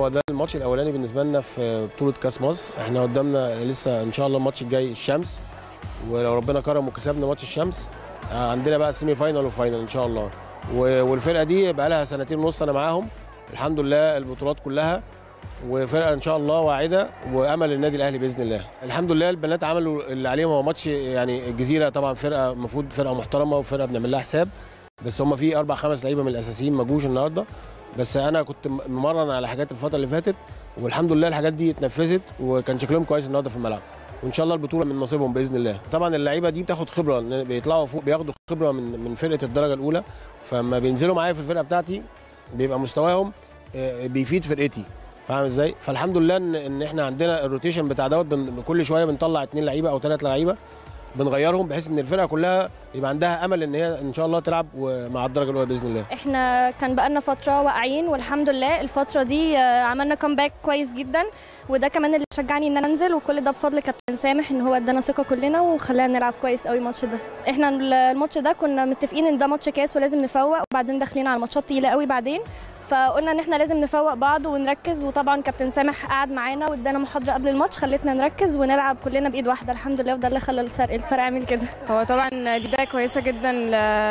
هو ده الماتش الاولاني بالنسبه لنا في بطوله كاس مصر احنا قدامنا لسه ان شاء الله الماتش الجاي الشمس ولو ربنا كرم وكسبنا ماتش الشمس آه، عندنا بقى سيمي فاينال وفاينال ان شاء الله و- والفرقه دي بقى لها سنتين ونص انا معاهم الحمد لله البطولات كلها وفرقه ان شاء الله واعده وامل النادي الاهلي باذن الله الحمد لله البنات عملوا اللي عليهم هو ماتش يعني الجزيره طبعا فرقه المفروض فرقه محترمه وفرقه بنعمل لها حساب بس هم في اربع خمس لعيبه من الاساسيين ما جوش النهارده بس انا كنت ممرن على حاجات الفتره اللي فاتت والحمد لله الحاجات دي اتنفذت وكان شكلهم كويس النهارده في الملعب وان شاء الله البطوله من نصيبهم باذن الله طبعا اللعيبه دي بتاخد خبره لأن بيطلعوا فوق بياخدوا خبره من من فرقه الدرجه الاولى فلما بينزلوا معايا في الفرقه بتاعتي بيبقى مستواهم آه، بيفيد فرقتي فاهم ازاي فالحمد لله ان ان احنا عندنا الروتيشن بتاع دوت بن- كل شويه بنطلع اثنين لعيبه او ثلاث لعيبه بنغيرهم بحيث ان الفرقه كلها يبقى عندها امل ان هي ان شاء الله تلعب و- مع الدرجه الاولى باذن الله احنا كان بقالنا فتره واقعين والحمد لله الفتره دي آه، عملنا كومباك كويس جدا وده كمان اللي شجعني ان انا انزل وكل ده بفضل كابتن سامح ان هو ادانا ثقه كلنا وخلانا نلعب كويس قوي الماتش ده احنا الماتش ده كنا متفقين ان ده ماتش كاس ولازم نفوق وبعدين داخلين على ماتشات تقيله قوي بعدين فقلنا ان احنا لازم نفوق بعض ونركز وطبعا كابتن سامح قعد معانا وادانا محاضره قبل الماتش خلتنا نركز ونلعب كلنا بايد واحده الحمد لله وده اللي خلى الفرق الفرق عامل كده هو طبعا دي بدايه كويسه جدا ل...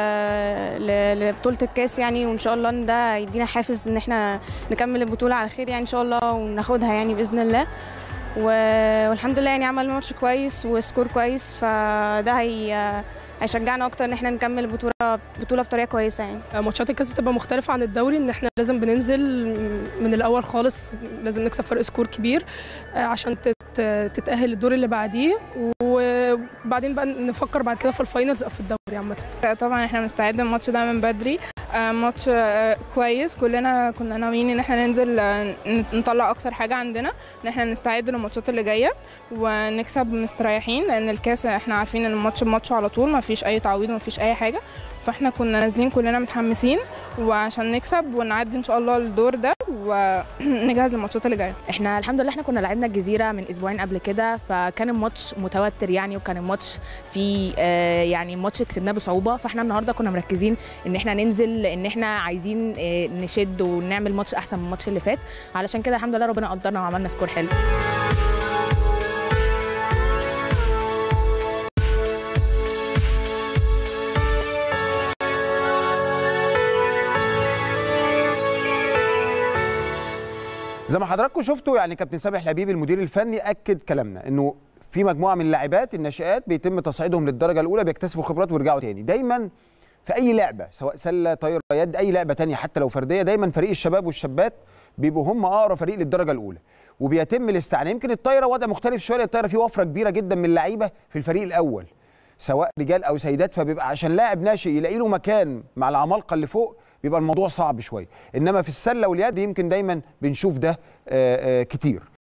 ل... لبطوله الكاس يعني وان شاء الله ان ده يدينا حافز ان احنا نكمل البطوله على خير يعني ان شاء الله وناخدها يعني باذن الله و... والحمد لله يعني عملنا ماتش كويس وسكور كويس فده هي هيشجعنا اكتر ان احنا نكمل البطوله بطوله بطريقه كويسه يعني ماتشات الكاس بتبقى مختلفة عن الدوري ان احنا لازم بننزل من الاول خالص لازم نكسب فرق سكور كبير آه، عشان تت- تتأهل للدور اللي بعديه وبعدين بقى نفكر بعد كده في الفاينلز او في الدوري عامة طبعا احنا بنستعد الماتش ده من بدري آه، ماتش آه، كويس كلنا كنا ناويين ان احنا ننزل آه، نطلع اكتر حاجه عندنا ان احنا نستعد للماتشات اللي جايه ونكسب مستريحين لان الكاس احنا عارفين ان الماتش بماتش على طول ما فيش اي تعويض ما فيش اي حاجه فاحنا كنا نازلين كلنا متحمسين وعشان نكسب ونعدي ان شاء الله الدور ده ونجهز للماتشات اللي جايه احنا الحمد لله احنا كنا لعبنا الجزيره من اسبوعين قبل كده فكان الماتش متوتر يعني وكان الماتش فيه آه يعني الماتش كسبناه بصعوبه فاحنا النهارده كنا مركزين ان احنا ننزل ان احنا عايزين آه نشد ونعمل ماتش احسن من الماتش اللي فات علشان كده الحمد لله ربنا قدرنا وعملنا سكور حلو زي ما حضراتكم شفتوا يعني كابتن سامح لبيب المدير الفني اكد كلامنا انه في مجموعه من اللاعبات الناشئات بيتم تصعيدهم للدرجه الاولى بيكتسبوا خبرات ويرجعوا تاني دايما في اي لعبه سواء سله طايره يد اي لعبه تانية حتى لو فرديه دايما فريق الشباب والشابات بيبقوا هم اقرب فريق للدرجه الاولى وبيتم الاستعانه يمكن الطايره وضع مختلف شويه الطايره فيه وفره كبيره جدا من اللعيبه في الفريق الاول سواء رجال او سيدات فبيبقى عشان لاعب ناشئ يلاقي له مكان مع العمالقه اللي فوق بيبقى الموضوع صعب شويه انما في السله واليد يمكن دايما بنشوف ده آه، آه، كتير